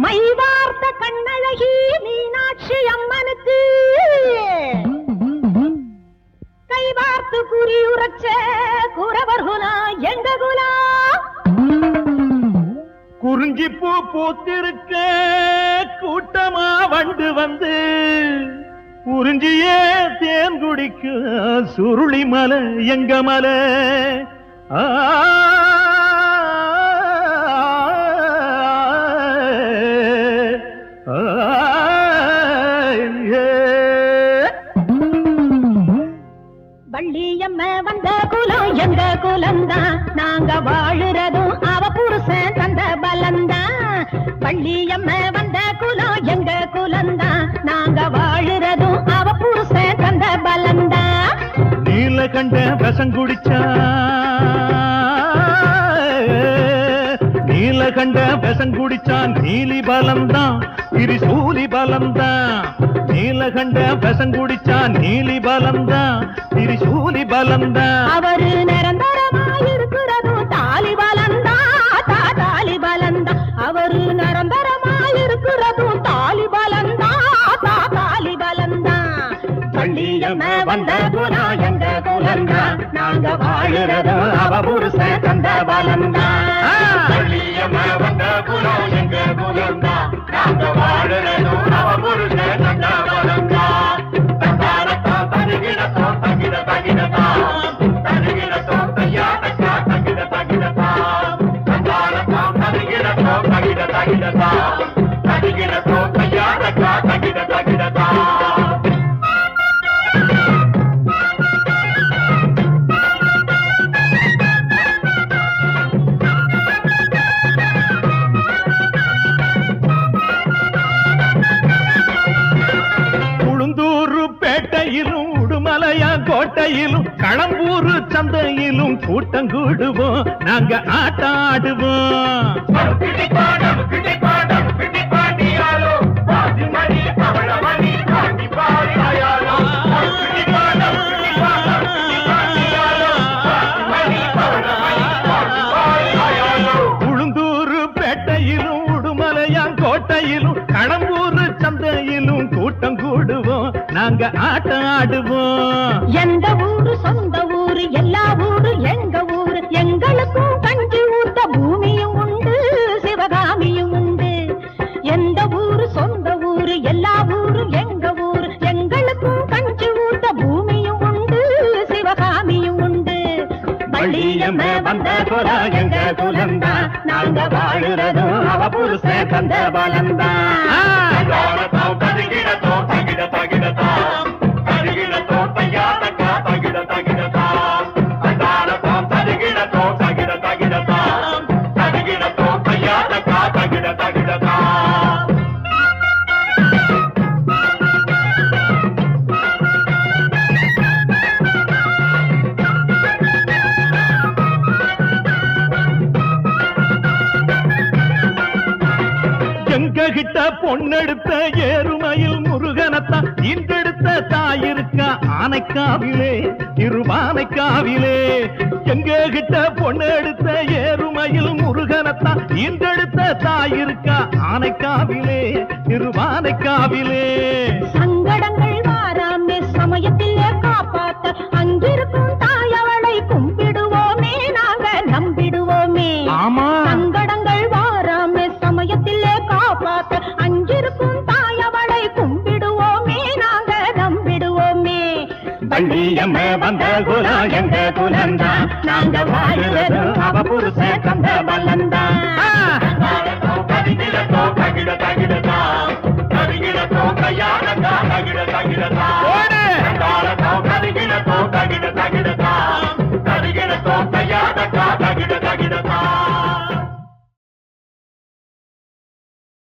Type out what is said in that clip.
மைவார்த்த கண்ணழகி மீனாட்சி அம்மனுக்கு கைவார்த்து குறி உரைச்ச குறவர் குலம் எங்க குலம் குறிஞ்சி பூ பூத்திருக்க கூட்டமா வண்டு வந்து உறிஞ்சியே தேன் குடிக்கும் சுருளி மலை எங்க மலை ஆ வள்ளியம்ம வந்த குலம் எங்க குலம்தான் நாங்க வாழுறதும் அவ புருஷன் தந்த பலம்தான் வள்ளியம்ம வந்த குலம் எங்க குலம்தான் நாங்க வாழுறதும் அவ புருஷன் தந்த பலம்தான் நீல கண்ட விஷம் குடிச்சா நீல கண்ட விஷம் குடிச்சான் நீலி பலம்தான் திரிசூலி பலம்தான் நீல கண்ட விஷம் குடிச்சான் நீலி பலம்தான் திரிசூலி பலம்தான் அவரு நிரந்தரமாயிருக்கிறதும் தாலி பலம்தான் தா தாலி பலம்தான் அவரு நிரந்தரமாயிருக்கிறதும் தாலி பலம்தான் தா தாலி பலம்தான் வள்ளியம்ம வந்த குலம் எங்க குலம்தான் நாங்க வாழுறதும் அவ புருஷன் தந்த பலம்தான் வள்ளியம்மா வந்த குலம் எங்க குலம்தான் நாங்க வாழுறதும் அவ புருஷன் தந்த பலம்தான் தந்தாரத்தா தருகிடத்தோ தகிட தகிடத்தா தருகிடத்தோ தையா தக்கா தகிட தகிடத்தா தந்தாரத்தா தருகிடத்தோ தகிட தகிடத்தா தருகிடத்தோ தையா தக்கா தகிட தகிடத்தா உளுந்தூரு பேட்டையிலும் உடுமலையா கோட்டையிலும் களம்பூரு சந்தையிலும் கூட்டம் கூடுவோம் நாங்க ஆட்டம் ஆடுவோம் கிட்டிப்பாடம் கிட்டிப்பாடம் கிட்டிப்பாண்டியாலோ பாசிமணி பவளமணி காண்டி பாடியாலோ கிட்டிப்பாடம் கிட்டிப்பாடம் கிட்டிப்பாண்டியாலோ பாசிமணி பவளமணி காண்டி பாடியாலோ உளுந்தூரு பேட்டையிலும் உடுமலையா கோட்டையிலும் களம்பூரு சந்தையிலும் கூட்டம் கூடுவோம் நாங்க ஆட்டம் ஆடுவோம் எந்த ஊரு சொந்த ஊரு எல்லா ஊரு எங்க ஊரு எங்களுக்கும் கஞ்சி ஊத்த பூமியும் உண்டு சிவகாமியும் உண்டு எந்த ஊரு சொந்த ஊரு எல்லா ஊரு எங்க ஊரு எங்களுக்கும் கஞ்சி ஊத்த பூமியும் உண்டு சிவகாமியும் உண்டு வள்ளியம்ம வந்த குலா எங்க குலந்தான் நாங்க வாழுறதும் அவ புருஷன் தந்த பலந்தான் தந்தாரத்தோ தருகிடத்தோ தகிட தகிடத்தா தருகிடத்தோ தையா தக்கா தகிட தகிடத்தா தந்தாரத்தோ தருகிடத்தோ தகிட தகிடத்தா தருகிடத்தோ தையா தக்கா தகிட தகிடத்தா எங்க கிட்ட பொண்ணெடுத்த ஏறுமையில் முருகனத்தான் இன்றெடுத்த தாயிருக்கா ஆனைக்காவிலே இருவானைக்காவிலே எங்க கிட்ட பொண்ணெடுத்த ஏறுமையில் முருகனத்தான் இன்றெடுத்த தாயிருக்கா ஆனைக்காவிலே இருவானைக்காவிலே சங்கடங்கள் வாராமே சமயத்திலே காப்பாத்த அங்கிருக்கும் தாயவளை கும்பிடுவோமே நாங்க நம்பிடுவோமே ஆமா சங்கடங்கள் வாராமே சமயத்திலே காப்பாத்த அங்கிருக்கும் தாயவளை கும்பிடுவோமே நாங்க நம்பிடுவோமே வள்ளியம்ம வந்த குலம் எங்க குலந்தான் நாங்க வாழுறது அவ புருஷன் தந்த பலந்தான்